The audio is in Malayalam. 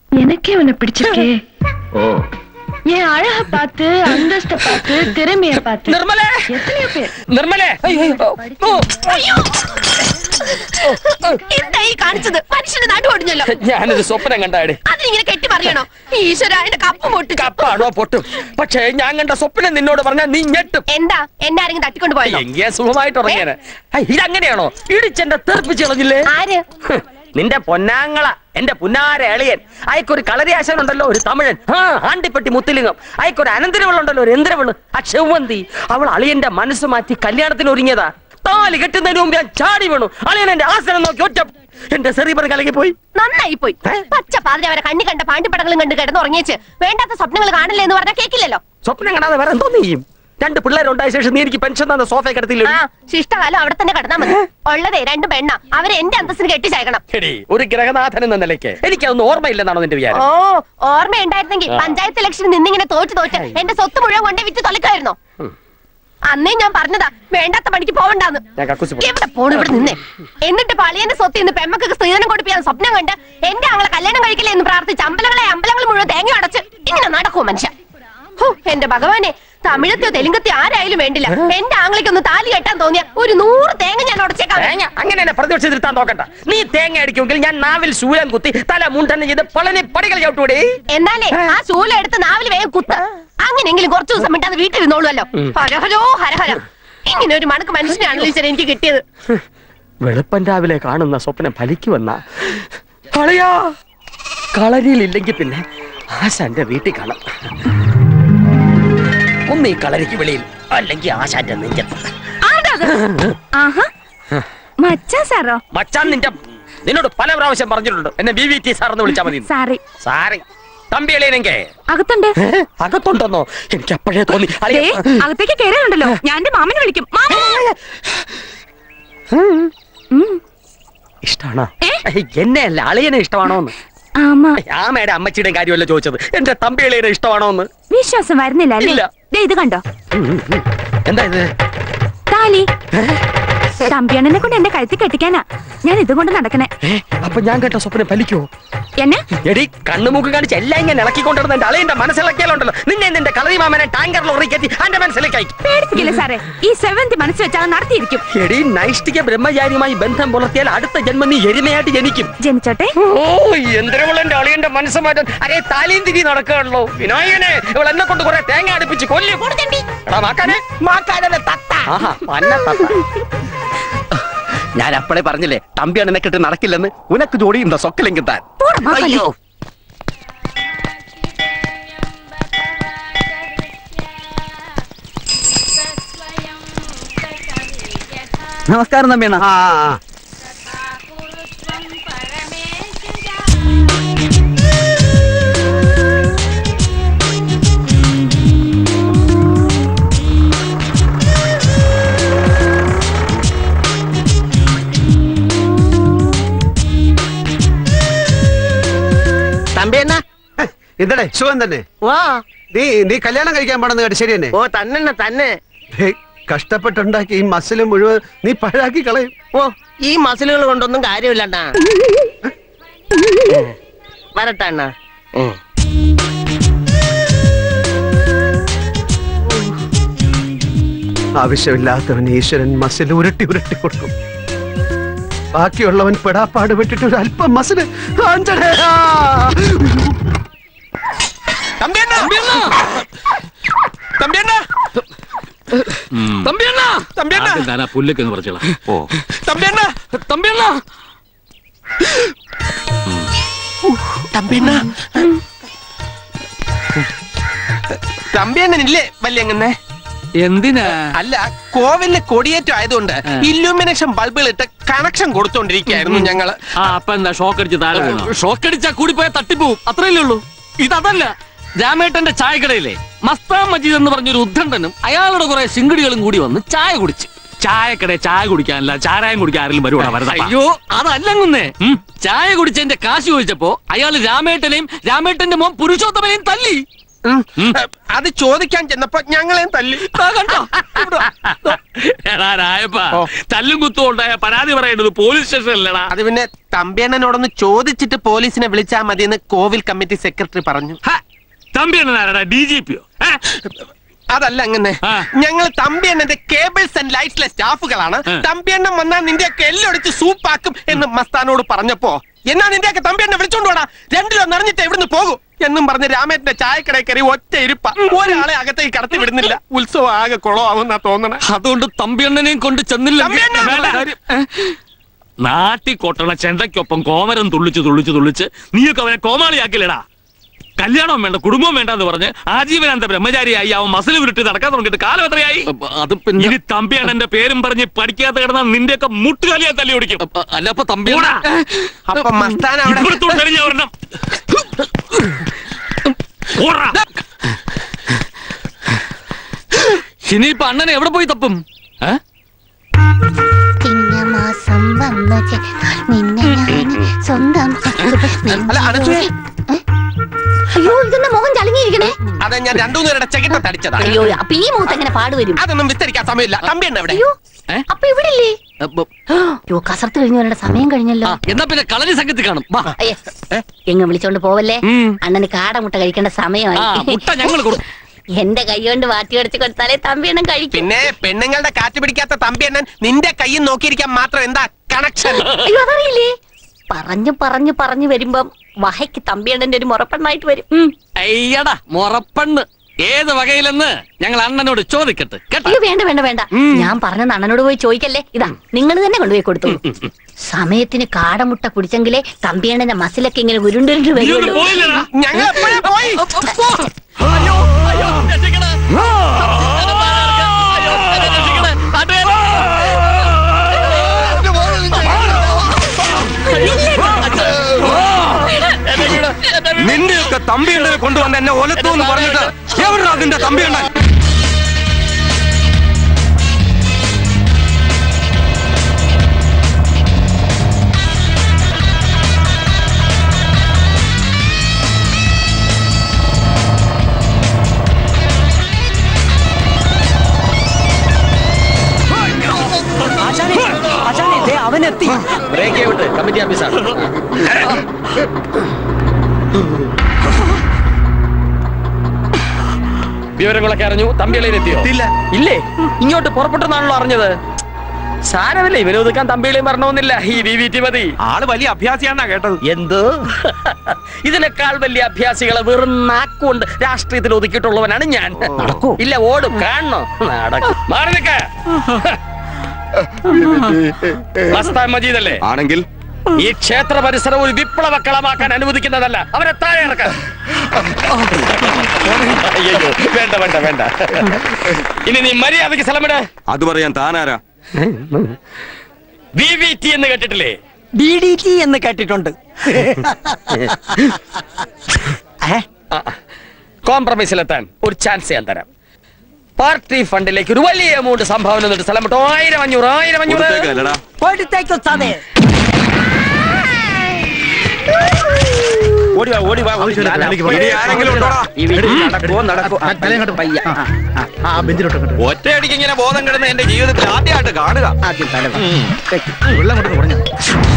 எனக்கே உன்னை பிடிச்சிருக்கே ஓ என் அழக பார்த்து அந்தஸ்த பார்த்து திறமைய பார்த்து നിർമ്മലേ எத்தனையோ பேர் നിർമ്മലേ എന്താ ഈ കാണിച്ചത് മനുഷ്യന്റെ നടു ഒടിഞ്ഞല്ലോ ഞാനൊരു സ്വപ്നം കണ്ടാടി അതിനിങ്ങനെ കെട്ടി പറയണോ ഈശ്വര എന്റെ കപ്പ് പൊട്ടി കപ്പാണോ പൊട്ടും പക്ഷേ ഞാൻ കണ്ട സ്വപ്നം നിന്നോട് പറഞ്ഞാൽ നീ ഞെട്ടും എന്താ എന്നെ ആരെങ്കിലും തട്ടിക്കൊണ്ട് പോയോ എങ്കിയാ സുഖമായിട്ട് ഉറങ്ങിയത് ഇതങ്ങനെയാണോ ഇടിച്ചെന്റെ തെറിപ്പിച്ച് കളഞ്ഞില്ലേ ആര് ഹ്, നിന്റെ പൊന്നാങ്ങള എന്റെ പുന്നാര എളിയൻ അയക്കൊരു കളരിയാശൻ ഉണ്ടല്ലോ ഒരു തമിഴൻ ആ ആണ്ടിപ്പെട്ടി മുത്തിലിംഗം അയക്കൊരു അനന്തരവളുണ്ടല്ലോ ഒരു എന്തരവള് ആ ചെവന്തി അവൾ അളിയന്റെ മനസ്സ് മാറ്റി കല്യാണത്തിന് ഒരുങ്ങിയതാ താലി കെട്ടുന്നതിന് മുമ്പ് ഞാൻ ചാടി വീണു അളിയൻ എന്റെ ആസനം നോക്കി ഒറ്റ എന്റെ സെറിബർ കലങ്ങി പോയി നന്നായി പോയി പച്ച പാതിര അവരെ കണ്ണി കണ്ട പാണ്ടിപ്പടങ്ങളും കണ്ട് കിടന്ന് ഉറങ്ങിച്ച് വേണ്ടാത്ത സ്വപ്നങ്ങൾ കാണില്ലേ എന്ന് പറഞ്ഞാൽ കേക്കില്ലല്ലോ സ്വപ്നം കാണാതെ വേറെ എന്തോ നീയും രണ്ട് പിള്ളേരുണ്ടായ ശേഷം നീ എനിക്ക് പെൻഷൻ തന്ന സോഫ കിടത്തില്ല ആ ശിഷ്ടകാലം അവിടെ തന്നെ കിടന്നാ മതി ഉള്ളതേ രണ്ട് പെണ്ണ അവരെ എന്റെ അന്തസ്സിന് കെട്ടിച്ചയക്കണം ഒരു ഗ്രഹനാഥൻ എന്ന നിലയ്ക്ക് എനിക്കതൊന്നും ഓർമ്മയില്ലെന്നാണോ നിന്റെ വിചാരം ഓ ഓർമ്മയുണ്ടായിരുന്നെങ്കിൽ പഞ്ചായത്ത് ഇലക്ഷന് നിന്നിങ്ങനെ തോറ്റ് തോറ്റ് എന്റെ സ്വത്ത് മുഴുവൻ കൊണ്ടേ വിറ്റ് തൊലക്കായിരുന്നോ അന്നേ ഞാൻ പറഞ്ഞതാ വേണ്ടാത്ത പണിക്ക് പോവണ്ടാന്ന് ഞാൻ കക്കൂസ് പോയി. എവിടെ പോണു ഇവിടെ നിന്നേ എന്നിട്ട് പളിയന്റെ സ്വത്ത് ഇന്ന് പെമ്മക്ക് സ്ത്രീധനം കൊടുപ്പിക്കാൻ സ്വപ്നം കണ്ട് എന്റെ ആങ്ങളെ കല്യാണം കഴിക്കില്ല എന്ന് പ്രാർത്ഥിച്ച് അമ്പലങ്ങളെ അമ്പലങ്ങൾ മുഴുവൻ തേങ്ങ അടച്ച് ഇങ്ങനെ നടക്കുമോ മനുഷ്യ ഹോ, എന്റെ ഭഗവാനെ തമിഴത്തെയോ തെലുങ്കത്തെയോ ആരായാലും വേണ്ടില്ല എന്റെ ആങ്ങളയ്ക്ക് ഒന്ന് താലി കെട്ടാൻ തോന്നിയ ഒരു നൂറ് തേങ്ങ ഞാൻ ഉടച്ചേക്കാം തേങ്ങ അങ്ങനെ എന്നെ പ്രതിപക്ഷം തിരുത്താൻ നോക്കണ്ട നീ തേങ്ങ അടിക്കുമെങ്കിൽ ഞാൻ നാവിൽ ശൂലം കുത്തി തല മുണ്ടന്നെ ചെയ്ത് പളനി പടികൾ ചവിട്ടൂടെ എന്നാലേ ആ ശൂലം എടുത്ത് നാവിൽ വേഗം കുത്ത് അങ്ങനെയെങ്കിലും കുറച്ചു ദിവസം വിട്ടാതെ വീട്ടിൽ ഇരുന്നോളുമല്ലോ ഹരഹരോ ഹരഹര ഇങ്ങനെ ഒരു മണക്ക് മനുഷ്യനാണല്ലോ ഈശ്വരൻ എനിക്ക് കിട്ടിയത് വെളുപ്പൻ രാവിലെ കാണുന്ന സ്വപ്നം ഫലിക്കുവെന്ന കളയാ കളരിയിലില്ലെങ്കിൽ പിന്നെ ആശാന്റെ വീട്ടിൽ കാണാം ഒന്ന് ഈ കളരിക്ക് വെളിയിൽ അല്ലെങ്കിൽ ആശാന്റെ നെഞ്ചത്ത് ആഹാ മച്ചാ സാറോ മച്ചാൻ നിന്റെ നിന്നോട് പല പ്രാവശ്യം പറഞ്ഞിട്ടുണ്ട് എന്നെ ബി വി ടി സാർ എന്ന് വിളിച്ചാൽ മതി സാറി സാറി തമ്പിയളിയനെങ്കിൽ അകത്തുണ്ട് അകത്തുണ്ടെന്നോ എനിക്ക് അപ്പോഴേ തോന്നി ദേ, അളിയ അകത്തേക്ക് കയറാനുണ്ടല്ലോ ഞാൻ എന്റെ മാമനെ വിളിക്കും മാമൻ ഉം. ഇഷ്ടാണോ ഏ? എന്നെ അല്ല അളിയനെ ഇഷ്ടമാണോന്ന് ആമാ ആമയുടെ അമ്മച്ചിയുടെയും കാര്യമല്ല ചോദിച്ചത് എന്റെ തമ്പിയളിയനെ ഇഷ്ടമാണോന്ന് വിശ്വാസം വരുന്നില്ല അല്ലേ ഇല്ല. ദേ ഇത് കണ്ടോ എന്താ ഇത് താലി തമ്പിയണ്ണനെ കൊണ്ട് എന്റെ കഴുത്തി കെട്ടിക്കാനാ ഞാൻ ഇതുകൊണ്ട് നടക്കണേ ഏ, അപ്പൊ ഞാൻ കേട്ട സ്വപ്നം ഫലിക്കോ എന്നെ എടി കണ്ണുമൂക്ക് കാണിച്ച് എല്ലാം ഇങ്ങനെ ഇളക്കിക്കൊണ്ടിരുന്ന എന്റെ അളിയന്റെ മനസ്സിളക്കിയാലുണ്ടല്ലോ നിന്നെ നിന്റെ കളറി മാമനെ ടാങ്കർ ലോറി കയറ്റി എന്റെ മനസ്സിലേക്ക് അയക്കും പേടിപ്പിക്കില്ല സാറേ ഈ സെവന്തി മനസ്സ് വെച്ചാൽ അത് നടത്തിയിരിക്കും എടി നൈഷ്ഠിക ബ്രഹ്മചാരിയുമായി ബന്ധം പുലർത്തിയാൽ അടുത്ത ജന്മം നീ എരുമയായിട്ട് ജനിക്കും ജനിച്ചോട്ടെ ഓ എന്തിനുള്ള എന്റെ അളിയന്റെ മനസ്സ് മാറ്റാൻ അരേ താലിയും തിരി നടക്കുകയാണല്ലോ വിനായകനെ ഇവൾ എന്നെ കൊണ്ട് കുറെ തേങ്ങ അടുപ്പിച്ച് കൊല്ലി എടാ മാക്കാനെ മാക്കാനെ തത്ത ആഹാ പന്ന തത്ത ഞാൻ അപ്പളെ പറഞ്ഞില്ലേ തമ്പിയാണ് എന്നെ കിട്ടി നടക്കില്ലെന്ന് ഉനക്ക് ജോഡിയുണ്ടോ സൊക്കലെങ്കിൽ താൻ പോടാ, മാക്കാനെ. നമസ്കാരം തമ്പിയണ്ണ ആ ആ, ആ. തമ്പിയണ്ണ എന്തടേ സുഖം തന്നെ വാ നീ നീ കല്യാണം കഴിക്കാൻ പാടെന്ന് കേട്ട് ശരി തന്നെ ഓ തന്നെ തന്നെ ഹേ, കഷ്ടപ്പെട്ടുണ്ടാക്കി ഈ മസിൽ മുഴുവൻ നീ പഴാക്കി കളയും ഓ ഈ മസിലുകൾ കൊണ്ടൊന്നും കാര്യമില്ലണ്ണ വരട്ടെ അണ്ണ ആവശ്യമില്ലാത്തവൻ ഈശ്വരൻ മസിൽ ഉരുട്ടി ഉരുട്ടി കൊടുക്കും ബാക്കിയുള്ളവൻ പെടാപ്പാട് വിട്ടിട്ട് ഒരു അല്പം മസിൽ ആഞ്ചടേ, ആ. ഞാൻ ആ പുല്ലൊക്കെ ഒന്ന് പറിച്ചോളാം ഓ തമ്പിയണ്ണനില്ലേ വല്യങ്ങനെ എന്തിനാ അല്ല കോവിലിന് കൊടിയേറ്റം ആയതുകൊണ്ട് ആ. ഇല്യൂമിനേഷൻ ബൾബുകൾ ഇട്ട് കണക്ഷൻ കൊടുത്തോണ്ടിരിക്കുകയായിരുന്നു ഞങ്ങള് ആ അപ്പൊ എന്താ ഷോക്ക് അടിച്ച് താഴെ വീണോ ഷോക്ക് അടിച്ചാ കൂടി പോയാൽ തട്ടിപ്പോവും അത്രയല്ലേ ഉള്ളൂ ഇതല്ല രാമേട്ടന്റെ ചായക്കടയിലെ മസ്താൻ മജീദ് എന്ന് പറഞ്ഞൊരു ഉദ്ദണ്ഡനും അയാളുടെ കുറെ ശിങ്കിടികളും കൂടി വന്ന് ചായ കുടിച്ച് ചായക്കട ചായ കുടിക്കാനല്ല ചാരായം കുടിക്കാൻ ആരെങ്കിലും വരുവാ വരുന്നത് അയ്യോ അതല്ലങ്ങുന്നേ ഉം. ചായ കുടിച്ചതിന്റെ കാശ് ചോദിച്ചപ്പോ അയാൾ രാമേട്ടനെയും രാമേട്ടന്റെ മോൻ പുരുഷോത്തമനെയും തല്ലി ഉം. അത് ചോദിക്കാൻ ചെന്നപ്പോ ഞങ്ങളെയും തല്ലി കണ്ടോ എടാ രായപ്പ ഓ. തല്ലും കുത്തും ഉണ്ടായ പരാതി പറയേണ്ടത് പോലീസ് സ്റ്റേഷനിലടാ അത് പിന്നെ തമ്പിയണ്ണനോടൊന്ന് ചോദിച്ചിട്ട് പോലീസിനെ വിളിച്ചാ മതിയെന്ന് കോവിൽ കമ്മിറ്റി സെക്രട്ടറി പറഞ്ഞു തമ്പി എന്നാരാടാ ഡി ജി പിയോ അതല്ല അങ്ങനെ ആ. ഞങ്ങൾ തമ്പിയണ്ണന്റെ കേബിൾസ് ആൻഡ് ലൈറ്റ്സിലെ സ്റ്റാഫുകളാണ് ആ. തമ്പിയണ്ണൻ വന്നാൽ നിന്റെയൊക്കെ എല്ലൊടിച്ച് സൂപ്പാക്കും എന്ന് മസ്താനോട് പറഞ്ഞപ്പോ എന്നാ നിന്റെയൊക്കെ തമ്പിയണ്ണ വിളിച്ചോണ്ട് പോടാ രണ്ടിലോ നിറഞ്ഞിട്ട് എവിടുന്ന് പോകും എന്നും പറഞ്ഞ് രാമേട്ടന്റെ ചായക്കടയിൽ കയറി ഒറ്റ ഇരുപ്പ ഒരാളെ അകത്തേക്ക് കടത്തി വിടുന്നില്ല ഉത്സവം ആകെ കുളമാവുന്നാ തോന്നണേ അതുകൊണ്ട് തമ്പിയണ്ണനെയും കൊണ്ട് ചെന്നില്ല തമ്പിയണ്ണ! നാട്ടി കൊട്ടണ ചെണ്ടയ്ക്കൊപ്പം കോമരം തുള്ളിച്ച് തുള്ളിച്ച് തുള്ളിച്ച് നീയൊക്കെ അവനെ കോമാളിയാക്കില്ലടാ കല്യാണം വേണ്ട കുടുംബം വേണ്ട എന്ന് പറഞ്ഞ് ആജീവനാന്ത ബ്രഹ്മചാരിയായി അവൻ മസിൽ ഉരുട്ടി നടക്കാൻ തുടങ്ങിയിട്ട് കാലം എത്രയായി അത് ഇനി തമ്പിയണ്ണന്റെ പേരും പറഞ്ഞ് പഠിക്കാത്ത കിടന്ന നിന്റെയൊക്കെ മുട്ടുകാലിയാ തല്ലി ഓടിക്കും അല്ല അപ്പൊ തമ്പി അപ്പൊ മസ്താൻ അവിടെ ഒരെണ്ണം ഓടാ. ഇനിയിപ്പൊ അണ്ണനെ എവിടെ പോയി തപ്പും ഏ? ചിങ്ങമാസം വന്നു ചേർന്നാൽ നിന്നെ ഞാൻ സ്വന്തം അല്ല, അനസൂയ. അയ്യോ ഇതെന്നെ മുഖം ചളിങ്ങിയിരിക്കണേ അതെ ഞാൻ രണ്ടു നേരുടെ ചെകിട്ട തടിച്ചതാ അയ്യോ അപ്പൊ ഈ മുഖത്ത് എങ്ങനെ പാട് വരും അതൊന്നും വിസ്തരിക്കാൻ സമയമില്ല തമ്പിയണ്ണ എവിടെ അയ്യോ ഏ? അപ്പൊ ഇവിടെ ഇല്ലേ അപ്പൊ- അയ്യോ കസർത്ത് കഴിഞ്ഞു വരേണ്ട സമയം കഴിഞ്ഞല്ലോ ആ, എന്നാ പിന്നെ കളരി സംഘത്തിൽ കാണും വാ. അയ്യേ എങ്ങ വിളിച്ചോണ്ട് പോവല്ലേ ഉം. അണ്ണന് കാടമുട്ട കഴിക്കേണ്ട ആ സമയമായി മുട്ട ഞങ്ങൾ കൊടുക്കും എന്റെ കൈ കൊണ്ട് വാട്ടി അടിച്ച് കൊടുത്താലേ തമ്പി എണ്ണം കഴിക്കും പിന്നെ പെണ്ണുങ്ങളുടെ കാറ്റ് പിടിക്കാത്ത തമ്പിയണ്ണൻ നിന്റെ കയ്യിൽ നോക്കിയിരിക്കാൻ മാത്രം എന്താ കണക്ഷൻ അയ്യോ അതറിയില്ലേ പറഞ്ഞു പറഞ്ഞു പറഞ്ഞു വരുമ്പം വഹയ്ക്ക് തമ്പിയണ്ണന്റെ ഒരു മുറപ്പെണ്ണായിട്ട് വരും ഉം. അയ്യടാ മുറപ്പെണ്ണ് ഏത് വകയിലെന്ന് ഞങ്ങൾ അണ്ണനോട് ചോദിക്കട്ടെ കേട്ടോ അയ്യോ വേണ്ട വേണ്ട വേണ്ട ഞാൻ പറഞ്ഞ അണ്ണനോട് പോയി ചോദിക്കല്ലേ ഇതാ നിങ്ങൾ തന്നെ കൊണ്ടുപോയി കൊടുത്തോളൂ സമയത്തിന് കാടമുട്ട കുടിച്ചെങ്കിലേ തമ്പിയണ്ണന്റെ മസിലൊക്കെ ഇങ്ങനെ ഉരുണ്ടുരുണ്ട് നീ ഒന്ന് വരുള്ളൂ പോയില്ലടാ ഞങ്ങൾ എപ്പോഴേ പോയി അയ്യോ അയ്യോ രക്ഷിക്കണേ. അയ്യോ, എന്നെ രക്ഷിക്കണേ. നാട്ടുകാരെ. നിന്റെയൊക്കെ തമ്പിയുണ്ടനെ കൊണ്ടുവന്ന് എന്നെ ഒലത്തു എന്ന് പറഞ്ഞിട്ട് എവിടാ നിന്റെ തമ്പിയുണ്ടൻ അവനെത്തി ബ്രേക്ക് വിട്ട് കമ്മിറ്റി ഓഫീസാണ് വിവരങ്ങളൊക്കെ അറിഞ്ഞു തമ്പികളിലെത്തിയോ ഇല്ല. ഇല്ലേ ഇങ്ങോട്ട് പുറപ്പെട്ടെന്നാണല്ലോ അറിഞ്ഞത് സാരമില്ല ഇവനെ ഒതുക്കാൻ തമ്പികളെയും വരണമെന്നില്ല ഈ വി വി ടി മതി ആള് വലിയ അഭ്യാസിയാണാ കേട്ടത് എന്തോ ഇതിനേക്കാൾ വലിയ അഭ്യാസികളെ വെറും നാക്കുകൊണ്ട് രാഷ്ട്രീയത്തിൽ ഒതുക്കിയിട്ടുള്ളവനാണ് ഞാൻ നടക്കൂ ഇല്ല ഓടും കാണണോ നടക്കും മാറി നിൽക്ക മസ്താൻ മജീദ് അല്ലേ ആണെങ്കിൽ ഈ ക്ഷേത്ര പരിസരം ഒരു വിപ്ലവ കളമാക്കാൻ അനുവദിക്കുന്നതല്ല അവരെ താഴെ ഇറക്കാൻ അയ്യോ വേണ്ട വേണ്ട വേണ്ട ഇനി നീ മര്യാദയ്ക്ക് സ്ഥലമിട അത് പറയാൻ താനാരാ വി വി ടി എന്ന് കേട്ടിട്ടില്ലേ ഡി ഡി ടി എന്ന് കേട്ടിട്ടുണ്ട് കോംപ്രമൈസിലെത്താൻ ഒരു ചാൻസ് ഞാൻ തരാം പാർട്ടി ഫണ്ടിലേക്ക് ഒരു വലിയ എമൗണ്ട് സംഭാവന എന്നിട്ട് സ്ഥലം വിട്ടോ ആയിരം അഞ്ഞൂറ് ആയിരം അഞ്ഞൂറ് കൊടുത്തേക്കല്ലടാ കൊടുത്തേക്കോ സാധേ ഓടി വാ ഓടി വാ ഓടി വാ. ഇനി ആരെങ്കിലും ഉണ്ടോടാ ഈ വീട്ടിൽ നടക്കുവോ നടക്കുവോ തലങ്ങോട്ട് പയ്യ ആ ബെഞ്ചിലോട്ട് അങ്ങോട്ട്. ഒറ്റയടിക്ക് ഇങ്ങനെ ബോധം കിടന്ന് എന്റെ ജീവിതത്തിൽ ആദ്യമായിട്ട് കാണുക ആദ്യം തല വെള്ളം കൊണ്ട് കുറഞ്ഞ